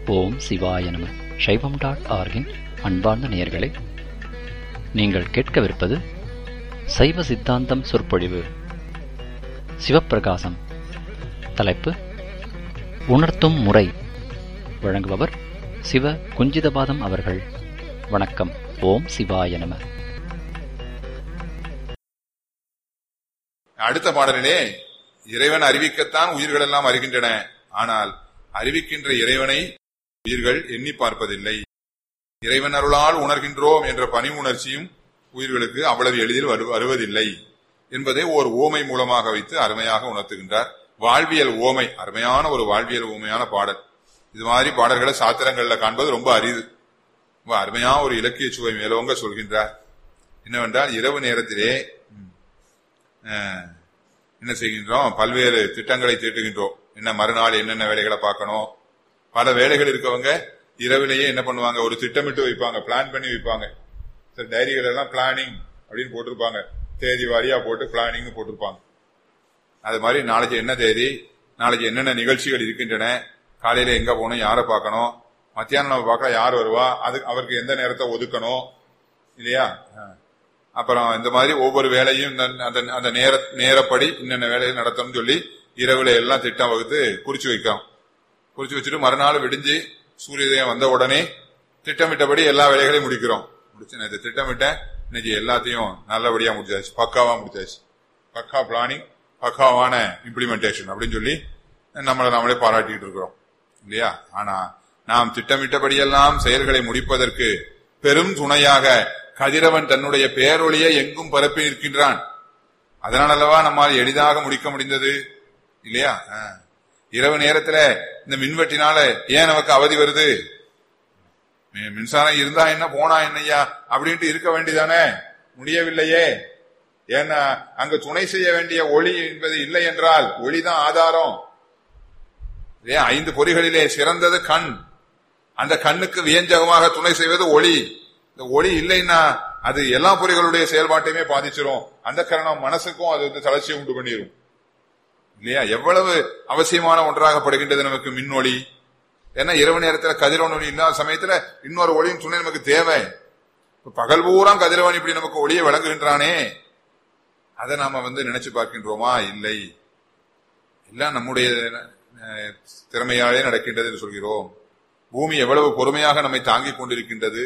ஓம் சிவாய நம சைவம் டாட் ஆர்கின் அன்பார்ந்த நேயர்களே நீங்கள் கேட்கவிருப்பது சைவ சித்தாந்தம் சொற்பொழிவு சிவப்பிரகாசம் தலைப்பு உணர்த்தும் முறை வழங்குபவர் சிவ குஞ்சிதபாதம் அவர்கள் வணக்கம் ஓம் சிவாய நம அடுத்த பாடலிலே இறைவன் அறிவிக்கத்தான் உயிர்கள் எல்லாம் அறிகின்றன ஆனால் அறிவிக்கின்ற இறைவனை உயிர்கள் எண்ணி பார்ப்பதில்லை இறைவன் அருளால் உணர்கின்றோம் என்ற பணி உணர்ச்சியும் உயிர்களுக்கு அவ்வளவு எளிதில் வரு- வருவதில்லை என்பதை ஒரு ஓமை மூலமாக வைத்து அருமையாக உணர்த்துகின்றார் வாழ்வியல் ஓமை அருமையான ஒரு வாழ்வியல் ஓமையான பாடல் இது மாதிரி பாடல்களை சாத்திரங்கள்ல காண்பது ரொம்ப அரிது ரொம்ப அருமையா ஒரு இலக்கிய சுவை மேலோங்க சொல்கின்றார் என்னவென்றால் இரவு நேரத்திலே அஹ், என்ன செய்கின்றோம் பல்வேறு திட்டங்களை தீட்டுகின்றோம் என்ன மறுநாள் என்னென்ன வேலைகளை பார்க்கணும் பல வேலைகள் இருக்கவங்க இரவிலேயே என்ன பண்ணுவாங்க ஒரு திட்டமிட்டு வைப்பாங்க பிளான் பண்ணி வைப்பாங்க சில டைரிகள் எல்லாம் பிளானிங் அப்படின்னு போட்டிருப்பாங்க தேதி வாரியா போட்டு பிளானிங் போட்டிருப்பாங்க அது மாதிரி நாளைக்கு என்ன தேதி நாளைக்கு என்னென்ன நிகழ்ச்சிகள் இருக்கின்றன காலையில எங்க போகணும் யாரை பார்க்கணும் மத்தியானம் நம்ம பார்க்க யார் வருவா அது அவருக்கு எந்த நேரத்தை ஒதுக்கணும் இல்லையா அஹ். அப்புறம் இந்த மாதிரி ஒவ்வொரு வேலையும் இந்த- அந்த அந்த நேர நேரப்படி இன்னென்ன வேலையை நடத்தணும்னு சொல்லி இரவுல எல்லாம் திட்டம் வகுத்து குறிச்சு வைக்கிறோம் குறிச்சு வச்சுட்டு மறுநாள் விடிஞ்சு சூரியோதயம் வந்த உடனே திட்டமிட்டபடி எல்லா வேலைகளையும் முடிக்கிறோம் முடிச்சு நேற்று திட்டமிட்டேன் இன்னைக்கு எல்லாத்தையும் நல்லபடியா முடிச்சாச்சு பக்காவா முடிச்சாச்சு பக்கா பிளானிங் பக்காவான இம்ப்ளிமெண்டேஷன் அப்படின்னு சொல்லி நம்மளை நாமளே பாராட்டிட்டு இருக்கிறோம் இல்லையா ஆனா நாம் திட்டமிட்டபடியெல்லாம் செயல்களை முடிப்பதற்கு பெரும் துணையாக கதிரவன் தன்னுடைய பேரொளியை எங்கும் பரப்பி நிற்கின்றான் அதனால் அல்லவா நம்மால் எளிதாக முடிக்க முடிந்தது இல்லையா ஆ. இரவு நேரத்துல இந்த மின்வெட்டினால ஏன் நமக்கு அவதி வருது மி- மின்சாரம் இருந்தா என்ன போனா என்னய்யா அப்படின்ட்டு இருக்க வேண்டியதானே முடியவில்லையே ஏன்னா அங்க துணை செய்ய வேண்டிய ஒளி என்பது இல்லை என்றால் ஒளிதான் ஆதாரம் இல்லையா ஐந்து பொறிகளிலே சிறந்தது கண் அந்த கண்ணுக்கு வியஞ்சகமாக துணை செய்வது ஒளி இந்த ஒளி இல்லைன்னா அது எல்லா பொறிகளுடைய செயல்பாட்டையுமே பாதிச்சிரும் அந்த கரணம் மனசுக்கும் அது வந்து தளர்ச்சியை உண்டு பண்ணிரும் இல்லையா எவ்வளவு அவசியமான ஒன்றாக படுகின்றது நமக்கு மின்னொளி ஏன்னா இரவு நேரத்துல கதிரவன் ஒளி இல்லாத சமயத்துல இன்னொரு ஒளியின் துணை நமக்கு தேவை இப்ப பகல் பூரா கதிரவன் இப்படி நமக்கு ஒளியை வழங்குகின்றானே அதை நாம வந்து நினைச்சு பார்க்கின்றோமா இல்லை எல்லாம் நம்முடைய அஹ், திறமையாலே நடக்கின்றது என்று சொல்கிறோம் பூமி எவ்வளவு பொறுமையாக நம்மை தாங்கிக் கொண்டிருக்கின்றது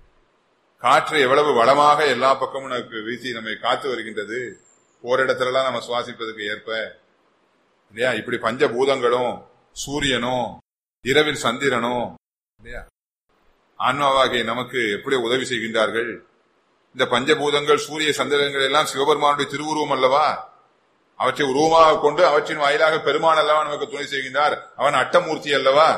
காற்று எவ்வளவு வளமாக எல்லா பக்கமும் நமக்கு வீசி நம்மை காத்து வருகின்றது போரிடத்துல எல்லாம் நம்ம சுவாசிப்பதற்கு ஏற்ப இல்லையா இப்படி பஞ்சபூதங்களும் சூரியனும் இரவில் சந்திரனும் இல்லையா ஆன்மாவாகிய நமக்கு எப்படி உதவி செய்கின்றார்கள் இந்த பஞ்சபூதங்கள் சூரிய சந்திரங்கள் எல்லாம் சிவபெருமானுடைய திருவுருவம் அல்லவா அவற்றை உருவமாக கொண்டு அவற்றின் வாயிலாக பெருமான் அல்லவா நமக்கு துணை செய்கின்றார் அவன் அட்டமூர்த்தி அல்லவா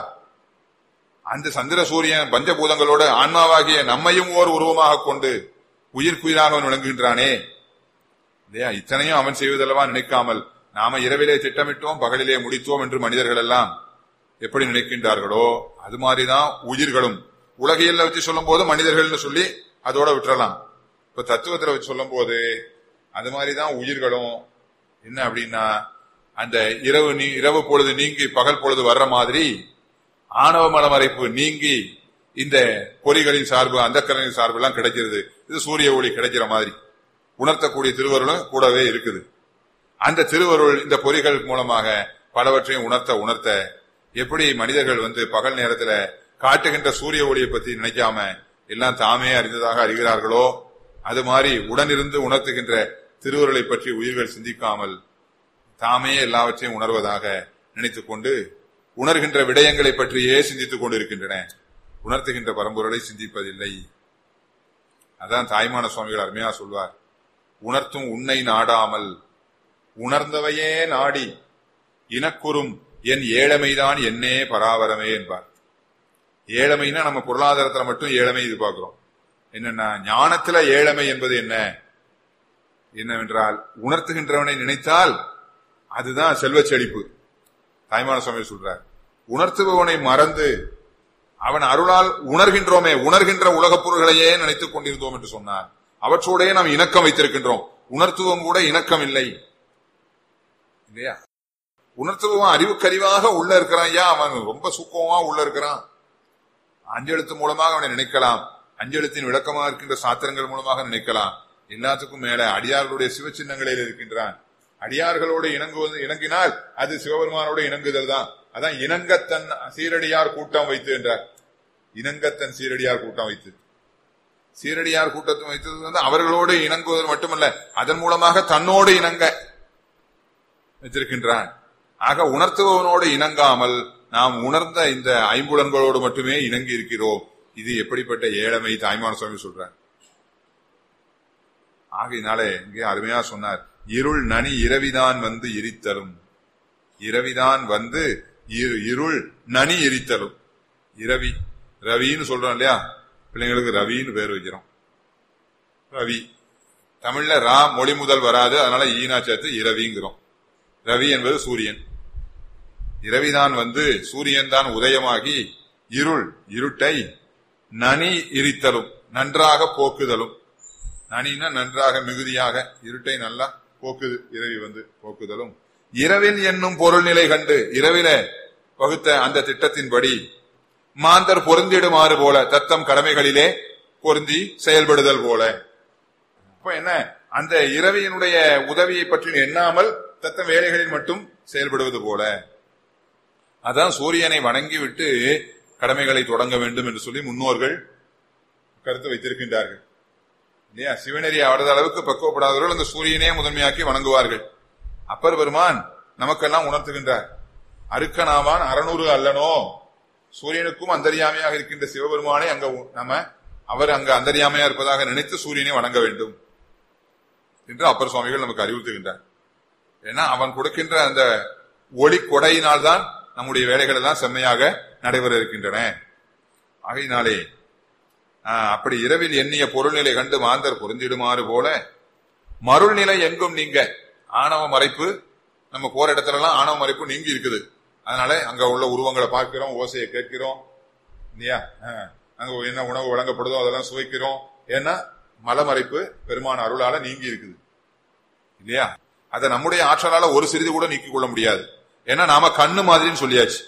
அந்த சந்திர சூரியன் பஞ்சபூதங்களோட ஆன்மாவாகிய நம்மையும் ஓர் உருவமாக கொண்டு உயிர்க்குயிராக அவன் விளங்குகின்றானே இல்லையா இத்தனையும் அவன் செய்வதல்லவா நினைக்காமல் நாம இரவிலே திட்டமிட்டோம் பகலிலே முடித்தோம் என்று மனிதர்கள் எல்லாம் எப்படி நினைக்கின்றார்களோ அது மாதிரிதான் உயிர்களும் உலகியல்ல வச்சு சொல்லும் போது மனிதர்கள்னு சொல்லி அதோட விட்டுறலாம் இப்ப தத்துவத்துல வச்சு சொல்லும் போது அது மாதிரிதான் உயிர்களும் என்ன அப்படின்னா அந்த இரவு நீ இரவு பொழுது நீங்கி பகல் பொழுது வர்ற மாதிரி ஆணவ மலமறைப்பு நீங்கி இந்த பொறிகளின் சார்பு அந்த சார்பு எல்லாம் கிடைக்கிறது இது சூரிய ஒளி கிடைக்கிற மாதிரி உணர்த்தக்கூடிய திருவருளும் கூடவே இருக்குது அந்த திருவருள் இந்த பொறிகள் மூலமாக பலவற்றையும் உணர்த்த உணர்த்த எப்படி மனிதர்கள் வந்து பகல் நேரத்துல காட்டுகின்ற சூரிய ஒளியை பத்தி நினைக்காம எல்லாம் தாமே அறிந்ததாக அறிகிறார்களோ அது மாதிரி உடனிருந்து உணர்த்துகின்ற திருவருளை பற்றி உயிர்கள் சிந்திக்காமல் தாமே எல்லாவற்றையும் உணர்வதாக நினைத்துக் கொண்டு உணர்கின்ற விடயங்களை பற்றியே சிந்தித்துக் கொண்டிருக்கின்றன உணர்த்துகின்ற பரம்பொருளை சிந்திப்பதில்லை அதான் தாய்மான சுவாமிகள் அருமையா சொல்வார் உணர்த்தும் உன்னை நாடாமல் உணர்ந்தவையே நாடி இனக்குறும் என் ஏழமைதான் என்னே பராவரமே என்பார் ஏழமைனா நம்ம பொருளாதாரத்துல மட்டும் ஏழமை எதிர்பார்க்கிறோம் என்னன்னா ஞானத்துல ஏழமை என்பது என்ன என்னவென்றால் உணர்த்துகின்றவனை நினைத்தால் அதுதான் செல்வச் செழிப்பு தாய்மான சுவாமி சொல்றார் உணர்த்துபவனை மறந்து அவன் அருளால் உணர்கின்றோமே உணர்கின்ற உலகப் பொருள்களையே நினைத்துக் கொண்டிருந்தோம் என்று சொன்னார் அவற்றோடே நாம் இணக்கம் வைத்திருக்கின்றோம் உணர்த்துவம் கூட இணக்கம் இல்லை இல்லையா உணர்த்துவன் அறிவுக்கறிவாக உள்ள இருக்கிறான் ஐயா அவன் ரொம்ப சூக்கமா உள்ள இருக்கிறான் அஞ்செழுத்து மூலமாக அவனை நினைக்கலாம் அஞ்செழுத்தின் விளக்கமாக இருக்கின்ற சாத்திரங்கள் மூலமாக நினைக்கலாம் எல்லாத்துக்கும் மேல அடியார்களுடைய சிவச்சின்னங்களில் இருக்கின்றான் அடியார்களோடு இணங்குவது இணங்கினால் அது சிவபெருமானோட இணங்குதல் தான் அதான் இணங்கத்தன் சீரடியார் கூட்டம் வைத்து என்றார் இணங்கத்தன் சீரடியார் கூட்டம் வைத்து சீரடியார் கூட்டத்தை வைத்தது வந்து அவர்களோடு இணங்குவது மட்டுமல்ல அதன் மூலமாக தன்னோடு இணங்க வைத்திருக்கின்றான் ஆக உணர்த்துபவனோடு இணங்காமல் நாம் உணர்ந்த இந்த ஐம்புலன்களோடு மட்டுமே இணங்கி இருக்கிறோம் இது எப்படிப்பட்ட ஏழமை தாய்மான சுவாமி சொல்றார் ஆகையினாலே இங்கே அருமையா சொன்னார் இருள் நனி இரவிதான் வந்து எரித்தலும் இரவிதான் வந்து இரு- இருள் நனி எரித்தலும் இரவி ரவின்னு சொல்றோம் இல்லையா பிள்ளைங்களுக்கு ரவின்னு பேர் வைக்கிறோம் ரவி தமிழ்ல ரா மொழி முதல் வராது அதனால ஈனா சேர்த்து இரவிங்கிறோம் ரவி என்பது சூரியன் இரவிதான் வந்து சூரியன் தான் உதயமாகி இருள் இருட்டை நனி எரித்தலும் நன்றாக போக்குதலும் நனினா நன்றாக மிகுதியாக இருட்டை நல்லா போக்குது இரவி வந்து போக்குதலும் இரவில் என்னும் பொருள் நிலை கண்டு இரவில வகுத்த அந்த திட்டத்தின்படி மாந்தர் பொருந்திடுமாறு போல தத்தம் கடமைகளிலே பொருந்தி செயல்படுதல் போல இப்ப என்ன அந்த இரவியினுடைய உதவியை பற்றி எண்ணாமல் தத்தம் வேலைகளில் மட்டும் செயல்படுவது போல அதான் சூரியனை வணங்கி விட்டு கடமைகளை தொடங்க வேண்டும் என்று சொல்லி முன்னோர்கள் கருத்து வைத்திருக்கின்றார்கள் இல்லையா சிவநெறி அவரது அளவுக்கு பக்குவப்படாதவர்கள் அந்த சூரியனே முதன்மையாக்கி வணங்குவார்கள் அப்பர் பெருமான் நமக்கெல்லாம் உணர்த்துகின்றார் அருக்கனாவான் அறநூறு அல்லனோ சூரியனுக்கும் அந்தரியாமையாக இருக்கின்ற சிவபெருமானை அங்க உ- நம்ம அவர் அங்க அந்தரியாமையா இருப்பதாக நினைத்து சூரியனை வணங்க வேண்டும் என்று அப்பர் சுவாமிகள் நமக்கு அறிவுறுத்துகின்றார் ஏன்னா அவன் கொடுக்கின்ற அந்த ஒளி கொடையினால் தான் நம்முடைய வேலைகள் எல்லாம் செம்மையாக நடைபெற இருக்கின்றன ஆகையினாலே ஆஹ், அப்படி இரவில் எண்ணிய பொருள்நிலை கண்டு மாந்தர் பொருந்திடுமாறு போல மருள்நிலை எங்கும் நீங்க ஆணவ மறைப்பு நம்ம போற இடத்துல எல்லாம் ஆணவ மறைப்பு நீங்கி இருக்குது அதனால அங்க உள்ள உருவங்களை பார்க்கிறோம் ஓசையை கேட்கிறோம் இல்லையா ஆஹ், அங்க என்ன உணவு வழங்கப்படுதோ அதெல்லாம் சுவைக்கிறோம் ஏன்னா மலமறைப்பு பெருமான அருளால நீங்கி இருக்குது இல்லையா அதை நம்முடைய ஆற்றலால ஒரு சிறிது கூட நீக்கிக் கொள்ள முடியாது ஏன்னா நாம கண்ணு மாதிரின்னு சொல்லியாச்சு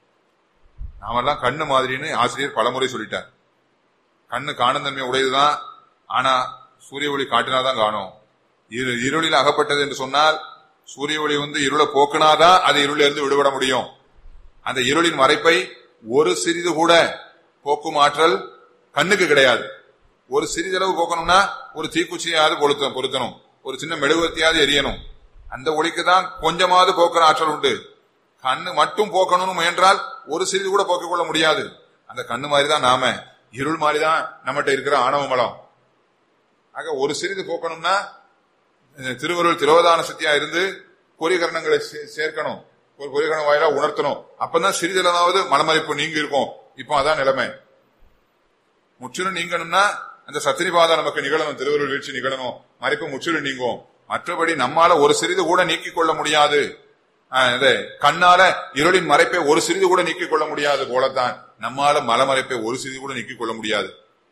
நாமெல்லாம் கண்ணு மாதிரின்னு ஆசிரியர் பலமுறை சொல்லிட்டார் கண்ணு காணும் தன்மை உடையதுதான் ஆனா சூரிய ஒளி காட்டினாதான் காணும் இரு இருளில் அகப்பட்டது என்று சொன்னால் சூரிய ஒளி வந்து இருளை போக்குனாதான் அது இருளில் இருந்து விடுபட முடியும் அந்த இருளின் மறைப்பை ஒரு சிறிது கூட போக்கும் ஆற்றல் கண்ணுக்கு கிடையாது ஒரு சிறிதளவு போக்கணும்னா ஒரு தீக்குச்சியாவது பொருத்த பொருத்தணும் ஒரு சின்ன மெழுகுவத்தியாவது எரியணும் அந்த ஒளிக்கு தான் கொஞ்சமாவது போக்குற ஆற்றல் உண்டு கண்ணு மட்டும் போக்கணும்னு முயன்றால் ஒரு சிறிது கூட போக்கிக் கொள்ள முடியாது அந்த கண்ணு மாதிரி தான் நாம இருள் மாதிரி தான் நம்மகிட்ட இருக்கிற ஆணவ மலம் ஆக ஒரு சிறிது போக்கணும்னா அஹ், திருவருள் திரோதான சக்தியா இருந்து பொறிகரணங்களை சே- சேர்க்கணும் ஒரு பொறிகரணம் வாயிலா உணர்த்தணும் அப்பதான் சிறிதளவாவது மலமறைப்பு நீங்கி இருக்கும் இப்போ அதான் நிலைமை முற்றிலும் நீங்கணும்னா அந்த சத்திரிபாதா நமக்கு நிகழணும் திருவருள் வீழ்ச்சி நிகழணும் மறைப்பு முற்றிலும் நீங்கும் மற்றபடி நம்மால ஒரு சிறிது கூட நீக்கிக் கொள்ள முடியாது ஆஹ், இது கண்ணால இருளின் மறைப்பை ஒரு சிறிது கூட நீக்கிக் கொள்ள முடியாது போலத்தான் நம்மால மலமறைப்பை ஒரு சிறிது கூட நீக்கிக் கொள்ள முடியாது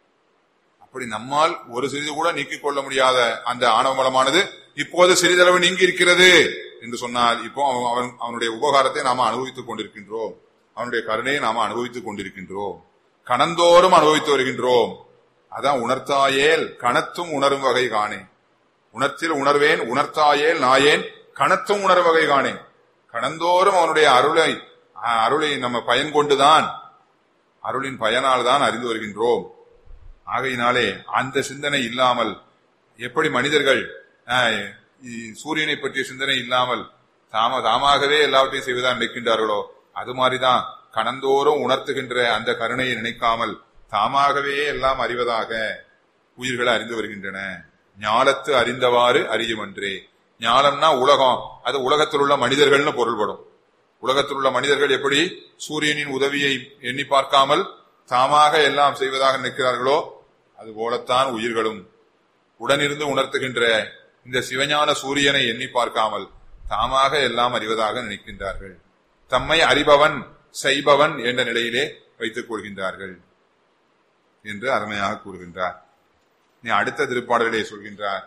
அப்படி நம்மால் ஒரு சிறிது கூட நீக்கிக் கொள்ள முடியாத அந்த ஆணவ மலமானது இப்போது சிறிதளவு நீங்கி இருக்கிறது என்று சொன்னால் இப்போ அவன் அவன் அவனுடைய உபகாரத்தை நாம அனுபவித்துக் கொண்டிருக்கின்றோம் அவனுடைய கருணையை நாம அனுபவித்துக் கொண்டிருக்கின்றோம் கணந்தோறும் அனுபவித்து வருகின்றோம் அதான் உணர்த்தாயேல் கணத்தும் உணரும் வகை காணே உணர்த்தில் உணர்வேன் உணர்த்தாயேல் நாயேன் கணத்தும் உணரும் வகை காணேன் கணந்தோறும் அவனுடைய அருளை அஹ், அருளை நம்ம பயன் கொண்டுதான் அருளின் பயனால் தான் அறிந்து வருகின்றோம் ஆகையினாலே அந்த சிந்தனை இல்லாமல் எப்படி மனிதர்கள் ஆஹ், இ- சூரியனை பற்றிய சிந்தனை இல்லாமல் தாம தாமாகவே எல்லாவற்றையும் செய்வதா நினைக்கின்றார்களோ அது மாதிரிதான் கணந்தோறும் உணர்த்துகின்ற அந்த கருணையை நினைக்காமல் தாமாகவே எல்லாம் அறிவதாக உயிர்கள் அறிந்து வருகின்றன ஞாலத்து அறிந்தவாறு அறியுமன்றே ஞாலம்னா உலகம் அது உலகத்தில் உள்ள மனிதர்கள்னு பொருள்படும் உலகத்தில் உள்ள மனிதர்கள் எப்படி சூரியனின் உதவியை எண்ணி பார்க்காமல் தாமாக எல்லாம் செய்வதாக நினைக்கிறார்களோ அது போலத்தான் உயிர்களும் உடனிருந்து உணர்த்துகின்ற இந்த சிவஞான சூரியனை எண்ணி பார்க்காமல் தாமாக எல்லாம் அறிவதாக நினைக்கின்றார்கள் தம்மை அறிபவன் செய்பவன் என்ற நிலையிலே வைத்துக் கொள்கின்றார்கள் என்று அருமையாக கூறுகின்றார் நீ அடுத்த திருப்பாடலிலே சொல்கின்றார்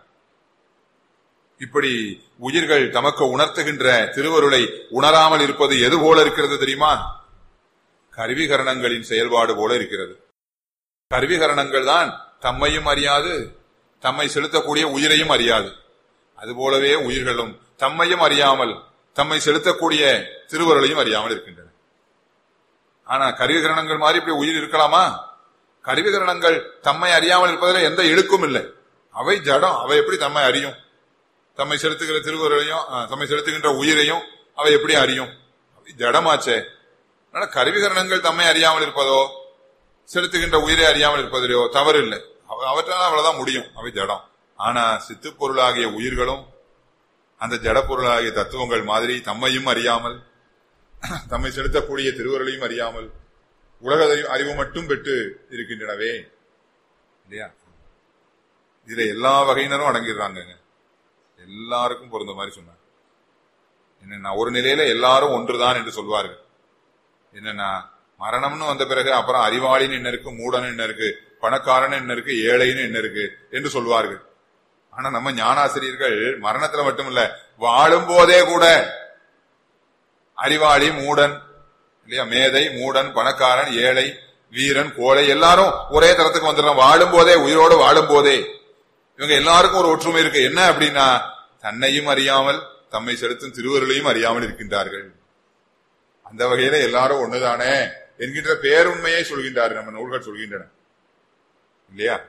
இப்படி உயிர்கள் தமக்கு உணர்த்துகின்ற திருவருளை உணராமல் இருப்பது எது போல இருக்கிறது தெரியுமா கருவிகரணங்களின் செயல்பாடு போல இருக்கிறது கருவிகரணங்கள் தான் தம்மையும் அறியாது தம்மை செலுத்தக்கூடிய உயிரையும் அறியாது அதுபோலவே உயிர்களும் தம்மையும் அறியாமல் தம்மை செலுத்தக்கூடிய திருவருளையும் அறியாமல் இருக்கின்றன ஆனா கருவிகரணங்கள் மாதிரி இப்படி உயிர் இருக்கலாமா கருவிகரணங்கள் தம்மை அறியாமல் இருப்பதில் எந்த இழுக்கும் இல்லை அவை ஜடம் அவை எப்படி தம்மை அறியும் தம்மை செலுத்துகிற திருவருளையும் ஆ, தம்மை செலுத்துகின்ற உயிரையும் அவை எப்படி அறியும் அவை ஜடமாச்சே அதனால கருவிகரணங்கள் தம்மை அறியாமல் இருப்பதோ செலுத்துகின்ற உயிரை அறியாமல் இருப்பதிலோ தவறு இல்லை அவ- அவற்றால் அவ்வளவுதான் முடியும் அவை ஜடம் ஆனா சித்து பொருளாகிய உயிர்களும் அந்த ஜட பொருளாகிய தத்துவங்கள் மாதிரி தம்மையும் அறியாமல் தம்மை செலுத்தக்கூடிய திருவருளையும் அறியாமல் உலக அறிவு- அறிவு மட்டும் பெற்று இருக்கின்றனவே இல்லையா இதுல எல்லா வகையினரும் அடங்கிடுறாங்க எல்லாருக்கும் பொருந்த மாதிரி சொன்னாங்க என்னன்னா ஒரு நிலையில எல்லாரும் ஒன்றுதான் என்று சொல்வார்கள் என்னன்னா மரணம்னு வந்த பிறகு அப்புறம் அறிவாளின்னு என்ன இருக்கு மூடன் என்ன இருக்கு பணக்காரன் என்ன இருக்கு ஏழைன்னு என்ன இருக்கு என்று சொல்வார்கள் ஆனா நம்ம ஞானாசிரியர்கள் மரணத்துல மட்டும் இல்ல வாழும் போதே கூட அறிவாளி மூடன் இல்லையா மேதை மூடன் பணக்காரன் ஏழை வீரன் கோழை எல்லாரும் ஒரே தரத்துக்கு வந்துடுறோம் வாழும் போதே உயிரோடு வாழும் போதே இவங்க எல்லாருக்கும் ஒரு ஒற்றுமை இருக்கு என்ன அப்படின்னா தன்னையும் அறியாமல் தம்மை செலுத்தும் திருவருளையும் அறியாமல் இருக்கின்றார்கள் அந்த வகையில எல்லாரும் ஒண்ணுதானே என்கின்ற பேருண்மையை சொல்கின்றார் நம்ம நூல்கள் சொல்கின்றன இல்லையா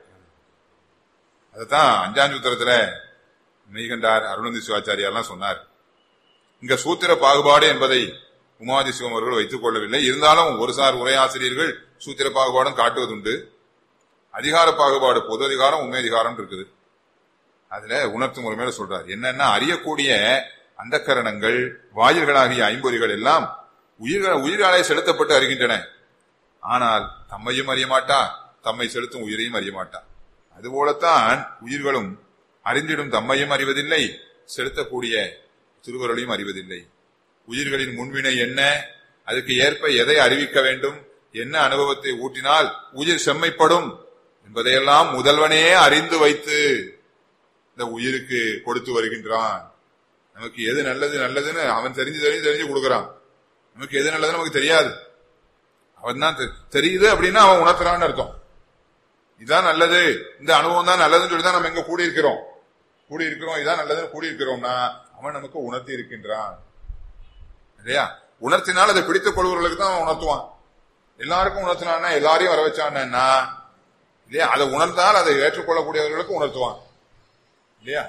அதத்தான் அஞ்சாஞ்சூத்திரத்துல மெய்கண்டார் அருணந்தி சிவாச்சாரியார்லாம் சொன்னார் இங்க சூத்திர பாகுபாடு என்பதை உமாதி சிவம் அவர்கள் வைத்துக் கொள்ளவில்லை இருந்தாலும் ஒரு சார் உரையாசிரியர்கள் சூத்திர பாகுபாடும் காட்டுவதுண்டு அதிகார பாகுபாடு பொது அதிகாரம் உண்மை அதிகாரம் இருக்குது அதுல உணர்த்தும் முறைமையில சொல்றார் என்னன்னா அறியக்கூடிய அந்த கரணங்கள் வாயில்களாகிய ஐம்பொறிகள் எல்லாம் உயிர்கள் உயிராலே செலுத்தப்பட்டு அறிகின்றன ஆனால் தம்மையும் அறிய மாட்டா தம்மை செலுத்தும் உயிரையும் அறிய மாட்டா அதுபோலத்தான் உயிர்களும் அறிந்திடும் தம்மையும் அறிவதில்லை செலுத்தக்கூடிய திருவருளையும் அறிவதில்லை உயிர்களின் முன்வினை என்ன அதுக்கு ஏற்ப எதை அறிவிக்க வேண்டும் என்ன அனுபவத்தை ஊட்டினால் உயிர் செம்மைப்படும் என்பதையெல்லாம் முதல்வனே அறிந்து வைத்து இந்த உயிருக்கு கொடுத்து வருகின்றான் நமக்கு எது நல்லது நல்லதுன்னு அவன் தெரிஞ்சு தெரிஞ்சு தெரிஞ்சு கொடுக்கறான் நமக்கு எது நல்லதுன்னு நமக்கு தெரியாது அவன் தான் தெ- தெரியுது அப்படின்னா அவன் உணர்த்துறான்னு அர்த்தம் இதான் நல்லது இந்த அனுபவம் தான் நல்லதுன்னு சொல்லி தான் நம்ம எங்க கூடி இருக்கிறோம் கூடி இருக்கிறோம் இதான் நல்லதுன்னு கூடி இருக்கிறோம்னா அவன் நமக்கு உணர்த்தி இருக்கின்றான் இல்லையா உணர்த்தினால் அதை பிடித்துக் கொள்வர்களுக்கு தான் அவன் உணர்த்துவான் எல்லாருக்கும் உணர்த்தினான்னா எல்லாரையும் வர வச்சான்னா இல்லையா அதை உணர்ந்தால் அதை ஏற்றுக்கொள்ளக்கூடியவர்களுக்கு உணர்த்துவான் இல்லையா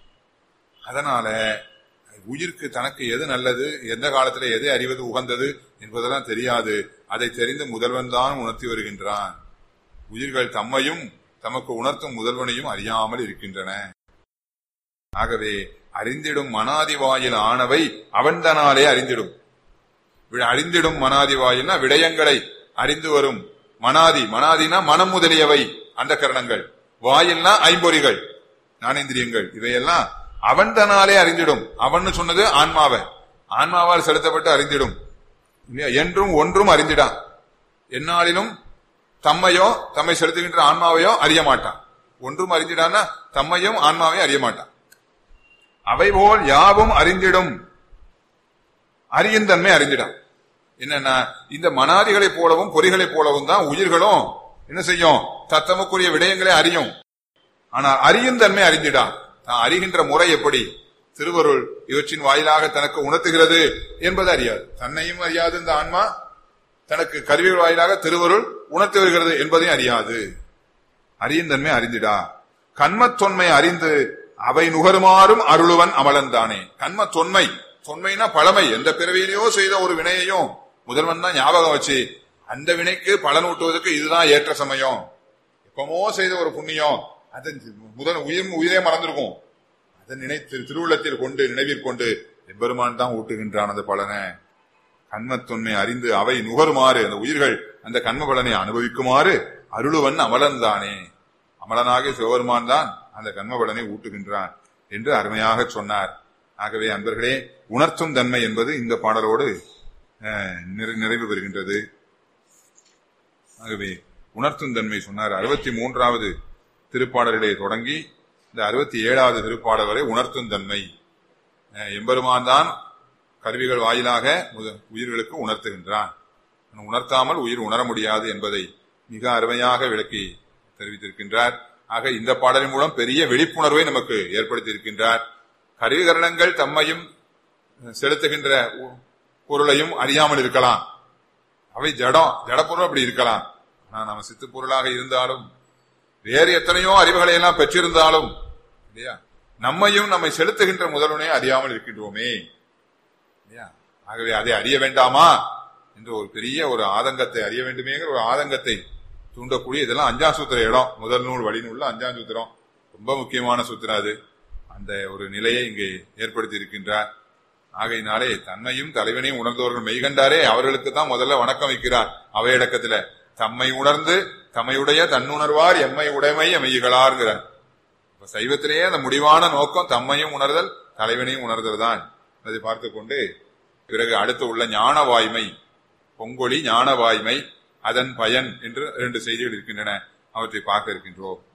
அதனால உயிருக்கு தனக்கு எது நல்லது எந்த காலத்துல எதை அறிவது உகந்தது என்பதெல்லாம் தெரியாது அதை தெரிந்து முதல்வன் தான் உணர்த்தி வருகின்றான் உயிர்கள் தம்மையும் தமக்கு உணர்த்தும் முதல்வனையும் அறியாமல் இருக்கின்றன ஆகவே அறிந்திடும் மனாதி வாயில் ஆனவை அவன்தனாலே அறிந்திடும் வி- அறிந்திடும் மனாதி வாயில்னா விடயங்களை அறிந்து வரும் மனாதி மனாதினா மனம் முதலியவை அந்த கரணங்கள் வாயில்னா ஐம்பொறிகள் ஞானேந்திரியங்கள் இவையெல்லாம் அவன் தனாலே அறிந்திடும் அவன்னு சொன்னது ஆன்மாவை ஆன்மாவால் செலுத்தப்பட்டு அறிந்திடும் இல்லையா என்றும் ஒன்றும் அறிந்திடான் எந்நாளிலும் தம்மையோ தம்மை செலுத்துகின்ற ஆன்மாவையோ அறிய மாட்டான் ஒன்றும் அறிந்திடான்னா தம்மையும் ஆன்மாவையும் அறிய மாட்டான் அவை போல் யாவும் அறிந்திடும் அறியும் தன்மை அறிந்திடான் என்னன்னா இந்த மனாதிகளைப் போலவும் பொறிகளைப் போலவும் தான் உயிர்களும் என்ன செய்யும் தத்தமக்குரிய விடயங்களை அறியும் ஆனால் அறியும் தன்மை அறிந்திடான் தான் அறிகின்ற முறை எப்படி திருவருள் இவற்றின் வாயிலாக தனக்கு உணர்த்துகிறது என்பது அறியாது தன்னையும் அறியாது இந்த ஆன்மா தனக்கு கருவிகள் வாயிலாக திருவருள் உணர்த்தி வருகிறது என்பதையும் அறியாது அறியும் தன்மை அறிந்திடா கண்மத் தொன்மை அறிந்து அவை நுகருமாறும் அருளுவன் அமலன் தானே கண்மத் தொன்மை தொன்மைனா பழமை எந்த பிறவியிலையோ செய்த ஒரு வினையையும் முதல்வன் தான் ஞாபகம் வச்சு அந்த வினைக்கு பலன் ஊட்டுவதற்கு இதுதான் ஏற்ற சமயம் எப்பமோ செய்த ஒரு புண்ணியம் அதை முதல் உயிர் உயிரே மறந்திருக்கும் அதை நினைத்து திருவுள்ளத்தில் கொண்டு நினைவிற்கொண்டு எம்பெருமான் தான் ஊட்டுகின்றான் அந்த பலனை கண்மத்தொன்மை அறிந்து அவை நுகருமாறு அந்த உயிர்கள் அந்த கண்ம பலனை அனுபவிக்குமாறு அருளுவன் அமலன் தானே அமலனாக சிவபெருமான் தான் அந்த கண்ம பலனை ஊட்டுகின்றான் என்று அருமையாக சொன்னார் ஆகவே அன்பர்களே உணர்த்தும் தன்மை என்பது இந்த பாடலோடு அஹ், நிறை- நிறைவு பெறுகின்றது ஆகவே உணர்த்தும் தன்மை சொன்னார் அறுபத்தி மூன்றாவது திருப்பாடலிலே தொடங்கி இந்த அறுபத்தி ஏழாவது திருப்பாடல் வரை உணர்த்தும் தன்மை அஹ், எம்பெருமான் தான் கருவிகள் வாயிலாக முத- உயிர்களுக்கு உணர்த்துகின்றான் உணர்த்தாமல் உயிர் உணர முடியாது என்பதை மிக அருமையாக விளக்கி தெரிவித்திருக்கின்றார் ஆக இந்த பாடலின் மூலம் பெரிய விழிப்புணர்வை நமக்கு ஏற்படுத்தி இருக்கின்றார் கருவிகரணங்கள் தம்மையும் செலுத்துகின்ற உ- பொருளையும் அறியாமல் இருக்கலாம் அவை ஜடம் ஜடப்பொருள் அப்படி இருக்கலாம் ஆனா நம்ம சித்து பொருளாக இருந்தாலும் வேறு எத்தனையோ அறிவுகளை எல்லாம் பெற்றிருந்தாலும் இல்லையா நம்மையும் நம்மை செலுத்துகின்ற முதல்வனே அறியாமல் இருக்கின்றோமே இல்லையா ஆகவே அதை அறிய வேண்டாமா என்ற ஒரு பெரிய ஒரு ஆதங்கத்தை அறிய வேண்டுமேங்கிற ஒரு ஆதங்கத்தை தூண்டக்கூடிய இதெல்லாம் அஞ்சாம் சூத்திர இடம் முதல் நூல் வழிநூல்ல அஞ்சாம் சூத்திரம் ரொம்ப முக்கியமான சூத்திரம் அது அந்த ஒரு நிலையை இங்கே ஏற்படுத்தி இருக்கின்றார் ஆகையினாலே தன்மையும் தலைவனையும் உணர்ந்தவர்கள் மெய்கண்டாரே அவர்களுக்கு தான் முதல்ல வணக்கம் வைக்கிறார் அவையடக்கத்துல தம்மை உணர்ந்து தம்மையுடைய தன்னுணர்வார் எம்மை உடைமை எமையுகளார்கிறார் இப்ப சைவத்திலேயே அந்த முடிவான நோக்கம் தம்மையும் உணர்தல் தலைவனையும் உணர்தல் தான் அதை பார்த்து கொண்டு பிறகு அடுத்து உள்ள ஞான வாய்மை பொங்கொழி ஞான வாய்மை அதன் பயன் என்று இரண்டு செய்திகள் இருக்கின்றன அவற்றை பார்க்க இருக்கின்றோம்